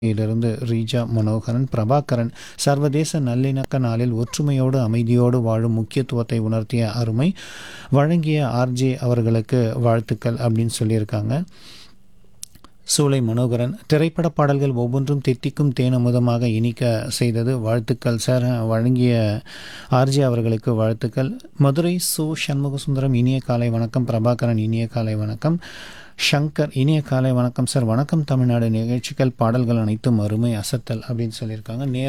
இலிருந்து ரீஜா மனோகரன் பிரபாகரன் சர்வதேச நல்லிணக்க நாளில் ஒற்றுமையோடு அமைதியோடு வாழும் முக்கியத்துவத்தை உணர்த்திய அருமை வழங்கிய ஆர்ஜே அவர்களுக்கு வாழ்த்துக்கள் அப்படின்னு சொல்லியிருக்காங்க சூளை மனோகரன் திரைப்பட பாடல்கள் ஒவ்வொன்றும் தித்திக்கும் தேனமுதமாக இனிக்க செய்தது வாழ்த்துக்கள் சார் வழங்கிய ஆர்ஜே அவர்களுக்கு வாழ்த்துக்கள் மதுரை சு சண்முகசுந்தரம் இனிய காலை வணக்கம் பிரபாகரன் இனிய காலை வணக்கம் ஷங்கர் இனிய காலை வணக்கம் சார் வணக்கம் தமிழ்நாடு நிகழ்ச்சிகள் பாடல்கள் அனைத்தும் அருமை அசத்தல் அப்படின்னு சொல்லியிருக்காங்க நேர